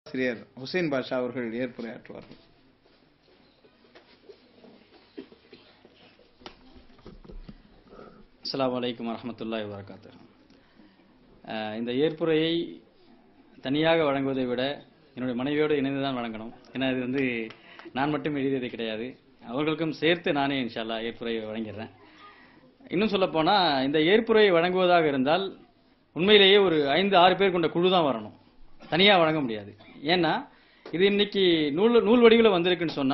ஆசிரியர் ஹுசைன் பாஷா அவர்கள் ஏற்புரையாற்றுவார்கள் அஸ்ஸலாமு அலைக்கும் வரஹ்மத்துல்லாஹி வபரகாத்துஹு அஹ் இந்த ஏற்புரையை தனியாக வழங்குவதை விட என்னுடைய மனைவியோடு இணைந்து தான் வழங்கணும் ஏன்னா இது வந்து நான் மட்டும் எழுதியது கிடையாது அவர்களுக்கும் சேர்த்து நானே இன்ஷா அல்லாஹ் ஏற்புரையை வழங்கிடுறேன் இன்னும் சொல்ல போனா இந்த ஏற்புரையை வழங்குவதாக இருந்தால் உண்மையிலேயே ஒரு ஐந்து ஆறு பேர் கொண்ட குழு தான் வரணும் தனியா வழங்க முடியாது ஏன்னா இது இன்னைக்கு நூல் நூல் வடிவில் வந்திருக்குன்னு சொன்னா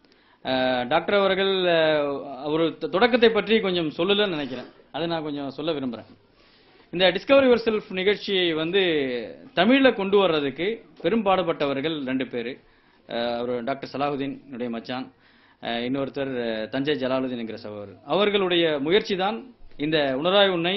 அஹ், டாக்டர் அவர்கள் அஹ், ஒரு தொ- தொடக்கத்தை பற்றி கொஞ்சம் சொல்லலன்னு நினைக்கிறேன் அதை நான் கொஞ்சம் சொல்ல விரும்புறேன் இந்த டிஸ்கவரி யுவர் செல்ஃப் நிகழ்ச்சியை வந்து தமிழ்ல கொண்டு வர்றதுக்கு பெரும்பாடுபட்டவர்கள் ரெண்டு பேர் அவர் டாக்டர் சலாஹுதீன் என்னுடைய மச்சான் அஹ், இன்னொருத்தர் அஹ், தஞ்சை ஜலாலுதீன் என்கிற சகோதரர் அவர்களுடைய முயற்சி தான் இந்த உணராய் உன்னை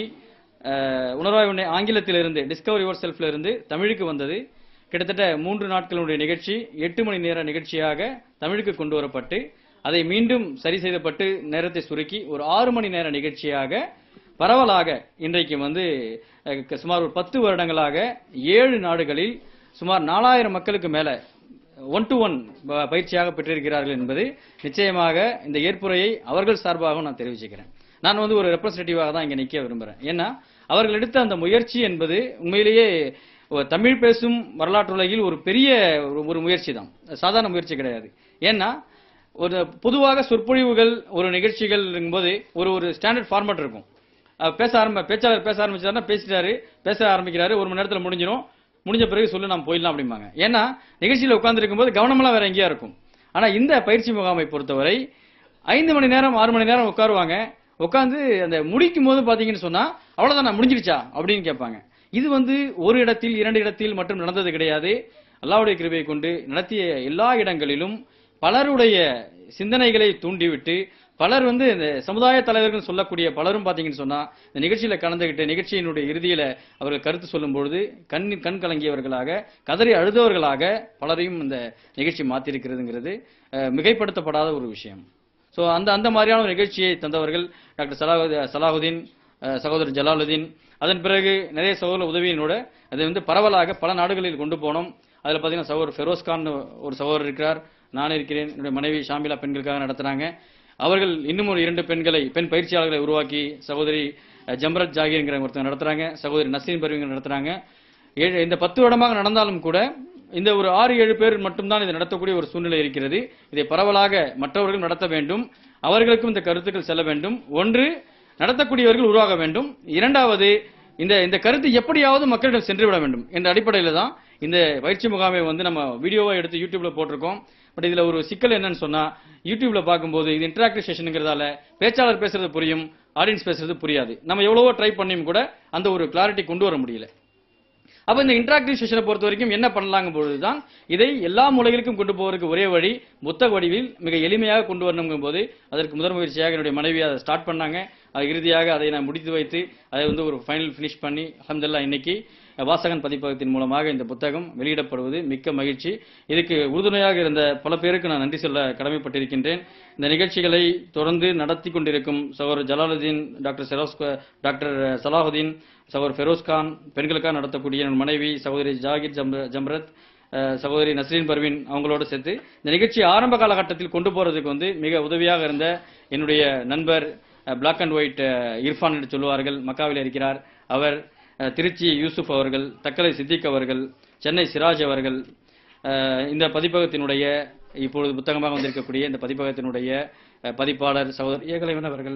அஹ், உணராய் உன்னை ஆங்கிலத்திலிருந்து டிஸ்கவரி யுவர் செல்ஃப்ல இருந்து தமிழுக்கு வந்தது கிட்டத்தட்ட மூன்று நாட்களுடைய நிகழ்ச்சி எட்டு மணி நேர நிகழ்ச்சியாக தமிழுக்கு கொண்டு வரப்பட்டு அதை மீண்டும் சரி செய்யப்பட்டு நேரத்தை சுருக்கி ஒரு ஆறு மணி நேர நிகழ்ச்சியாக பரவலாக இன்றைக்கு வந்து அஹ், சுமார் ஒரு பத்து வருடங்களாக ஏழு நாடுகளில் சுமார் நாலாயிரம் மக்களுக்கு மேல ஒன் டு ஒன் பயிற்சியாக பெற்றிருக்கிறார்கள் என்பது நிச்சயமாக இந்த ஏற்புரையை அவர்கள் சார்பாகவும் நான் தெரிவிச்சுக்கிறேன் நான் வந்து ஒரு ரெப்ரஸன்டேட்டிவாக தான் இங்க நிக்க விரும்புறேன் ஏன்னா அவர்கள் எடுத்த அந்த முயற்சி என்பது உண்மையிலேயே ஒரு தமிழ் பேசும் வரலாற்று உலகில் ஒரு பெரிய ஒரு- ஒரு முயற்சி தான் சாதாரண முயற்சி கிடையாது ஏன்னா ஒரு பொதுவாக சொற்பொழிவுகள் ஒரு நிகழ்ச்சிகள் இருக்கும்போது ஒரு ஒரு ஸ்டாண்டர்ட் ஃபார்மேட் இருக்கும் அஹ் பேச ஆரம்ப பேச்சாளர் பேச ஆரம்பிச்சாருன்னா பேசிட்டாரு பேச ஆரம்பிக்கிறாரு ஒரு மணி நேரத்துல முடிஞ்சிடும் முடிஞ்ச பிறகு சொல்லு நாம் போயிடலாம் அப்படிம்பாங்க ஏன்னா நிகழ்ச்சியில உட்கார்ந்து இருக்கும்போது கவனமெல்லாம் வேற எங்கேயா இருக்கும் ஆனா இந்த பயிற்சி முகாமை பொறுத்தவரை ஐந்து மணி நேரம் ஆறு மணி நேரம் உட்காருவாங்க உட்கார்ந்து அந்த முடிக்கும் போது பாத்தீங்கன்னு சொன்னா அவ்வளவுதான் நான் முடிஞ்சிருச்சா அப்படின்னு கேட்பாங்க இது வந்து ஒரு இடத்தில் இரண்டு இடத்தில் மட்டும் நடந்தது கிடையாது அல்லாஹ்வுடைய கிருபையை கொண்டு நடத்திய எல்லா இடங்களிலும் பலருடைய சிந்தனைகளை தூண்டிவிட்டு பலர் வந்து இந்த சமுதாய தலைவர்கள் சொல்லக்கூடிய பலரும் பாத்தீங்கன்னு சொன்னா இந்த நிகழ்ச்சியில கலந்துகிட்டு நிகழ்ச்சியினுடைய இறுதியில அவர்கள் கருத்து சொல்லும் பொழுது கண் கண் கலங்கியவர்களாக கதறி அழுதவர்களாக பலரையும் இந்த நிகழ்ச்சி மாத்திருக்கிறதுங்கிறது அஹ், மிகைப்படுத்தப்படாத ஒரு விஷயம் சோ அந்த அந்த மாதிரியான ஒரு நிகழ்ச்சியை தந்தவர்கள் டாக்டர் சலாஹு சலாஹுதீன் அஹ், சகோதரர் ஜலாலுதீன் அதன் பிறகு நிறைய சகோதர உதவியினோட அதை வந்து பரவலாக பல நாடுகளில் கொண்டு போனோம் அதுல பாத்தீங்கன்னா சகோதரர் ஃபெரோஸ் கான் ஒரு சகோதரர் இருக்கிறார் நான் இருக்கிறேன் என்னுடைய மனைவி ஷாமிலா பெண்களுக்காக நடத்துறாங்க அவர்கள் இன்னும் ஒரு இரண்டு பெண்களை பெண் பயிற்சியாளர்களை உருவாக்கி சகோதரி அஹ், ஜம்ரத் ஜாகிர்ங்கிற ஒருத்தங்க நடத்துறாங்க சகோதரி நசீன் பர்வீங்க நடத்துறாங்க ஏழு- இந்த பத்து வருடமாக நடந்தாலும் கூட இந்த ஒரு ஆறு ஏழு பேர் மட்டும்தான் இதை நடத்தக்கூடிய ஒரு சூழ்நிலை இருக்கிறது இதை பரவலாக மற்றவர்கள் நடத்த வேண்டும் அவர்களுக்கும் இந்த கருத்துக்கள் செல்ல வேண்டும் ஒன்று நடத்தக்கூடியவர்கள் உருவாக வேண்டும் இரண்டாவது இந்த இந்த கருத்து எப்படியாவது மக்களிடம் சென்று விட வேண்டும் என்ற அடிப்படையில தான் இந்த பயிற்சி முகாமை வந்து நம்ம வீடியோவா எடுத்து யூடியூப்ல போட்டிருக்கோம் பட் இதுல ஒரு சிக்கல் என்னன்னு சொன்னா யூடியூப்ல பார்க்கும்போது இது இன்டராக்டிவ் செஷனுங்கிறதால பேச்சாளர் பேசுறது புரியும் ஆடியன்ஸ் பேசுறது புரியாது நம்ம எவ்வளவோ ட்ரை பண்ணியும் கூட அந்த ஒரு கிளாரிட்டி கொண்டு வர முடியல அப்ப இந்த இன்டராக்டிவ் செஷனை பொறுத்த வரைக்கும் என்ன பண்ணலாங்க பொழுதுதான் இதை எல்லா மூலைகளுக்கும் கொண்டு போவதற்கு ஒரே வழி புத்தக வடிவில் மிக எளிமையாக கொண்டு வரணுங்கும் போது அதற்கு முதல் முயற்சியாக என்னுடைய மனைவி அதை ஸ்டார்ட் பண்ணாங்க அது இறுதியாக அதை நான் முடித்து வைத்து அதை வந்து ஒரு ஃபைனல் ஃபினிஷ் பண்ணி அல்ஹம்துலில்லாஹ் இன்னைக்கு வாசகன் பதிப்பகத்தின் மூலமாக இந்த புத்தகம் வெளியிடப்படுவது மிக்க மகிழ்ச்சி இதுக்கு உறுதுணையாக இருந்த பல பேருக்கு நான் நன்றி சொல்ல கடமைப்பட்டிருக்கின்றேன் இந்த நிகழ்ச்சிகளை தொடர்ந்து நடத்தி கொண்டிருக்கும் சகோதரர் ஜலாலுதீன் டாக்டர் செரோஸ் டாக்டர் சலாஹுதீன் சகோதரர் ஃபெரோஸ் கான் பெண்களுக்காக நடத்தக்கூடிய என் மனைவி சகோதரி ஜாகிர் ஜம்ர- ஜம்ரத் அஹ், சகோதரி நஸ்ரீன் பர்வீன் அவங்களோட சேர்த்து இந்த நிகழ்ச்சி ஆரம்ப காலகட்டத்தில் கொண்டு போறதுக்கு வந்து மிக உதவியாக இருந்த என்னுடைய நண்பர் பிளாக் அண்ட் ஒயிட் இர்ஃபான் என்று சொல்லுவார்கள் மக்காவில் இருக்கிறார் அவர் அஹ், திருச்சி யூசுப் அவர்கள் தக்கலை சித்திக் அவர்கள் சென்னை சிராஜ் அவர்கள் அஹ், இந்த பதிப்பகத்தினுடைய இப்பொழுது புத்தகமாக வந்திருக்கக்கூடிய இந்த பதிப்பகத்தினுடைய அஹ், பதிப்பாளர் சகோதரர் ஏகலைவன் அவர்கள்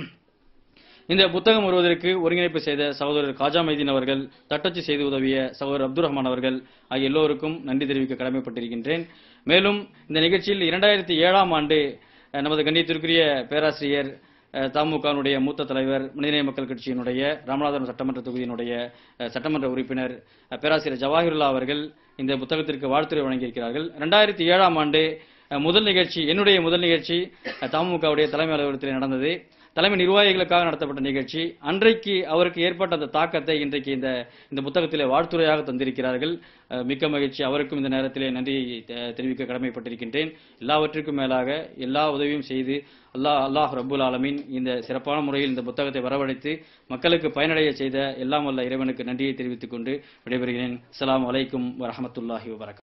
இந்த புத்தகம் வருவதற்கு ஒருங்கிணைப்பு செய்த சகோதரர் காஜா மைதீன் அவர்கள் தட்டச்சு செய்து உதவிய சகோதரர் அப்துல் ரஹ்மான் அவர்கள் ஆகிய எல்லோருக்கும் நன்றி தெரிவிக்க கடமைப்பட்டிருக்கின்றேன் மேலும் இந்த நிகழ்ச்சியில் இரண்டாயிரத்தி ஏழாம் ஆண்டு அஹ், நமது கண்ணியத்திற்குரிய பேராசிரியர் அஹ், தமுகவினுடைய மூத்த தலைவர் மனிதநேய மக்கள் கட்சியினுடைய ராமநாதபுரம் சட்டமன்ற தொகுதியினுடைய அஹ், சட்டமன்ற உறுப்பினர் அஹ், பேராசிரியர் ஜவாஹிருல்லா அவர்கள் இந்த புத்தகத்திற்கு வாழ்த்துரை வழங்கியிருக்கிறார்கள் இரண்டாயிரத்தி ஏழாம் ஆண்டு அஹ், முதல் நிகழ்ச்சி என்னுடைய முதல் நிகழ்ச்சி அஹ், தமுகவுடைய தலைமை அலுவலகத்தில் நடந்தது தலைமை நிர்வாகிகளுக்காக நடத்தப்பட்ட நிகழ்ச்சி அன்றைக்கு அவருக்கு ஏற்பட்ட அந்த தாக்கத்தை இன்றைக்கு இந்த இந்த புத்தகத்திலே வாழ்த்துறையாக தந்திருக்கிறார்கள் அஹ், மிக்க மகிழ்ச்சி அவருக்கும் இந்த நேரத்திலே நன்றி தெ- தெரிவிக்க கடமைப்பட்டிருக்கின்றேன் எல்லாவற்றிற்கும் மேலாக எல்லா உதவியும் செய்து அல்லாஹ் அல்லாஹ் ரப்புல் ஆலமீன் இந்த சிறப்பான முறையில் இந்த புத்தகத்தை வரவழைத்து மக்களுக்கு பயனடைய செய்த எல்லாம் வல்ல இறைவனுக்கு நன்றியை தெரிவித்துக் கொண்டு விடைபெறுகிறேன் அஸ்ஸலாமு அலைக்கும் வரஹமத்துல்லாஹி வபரகாத்துஹு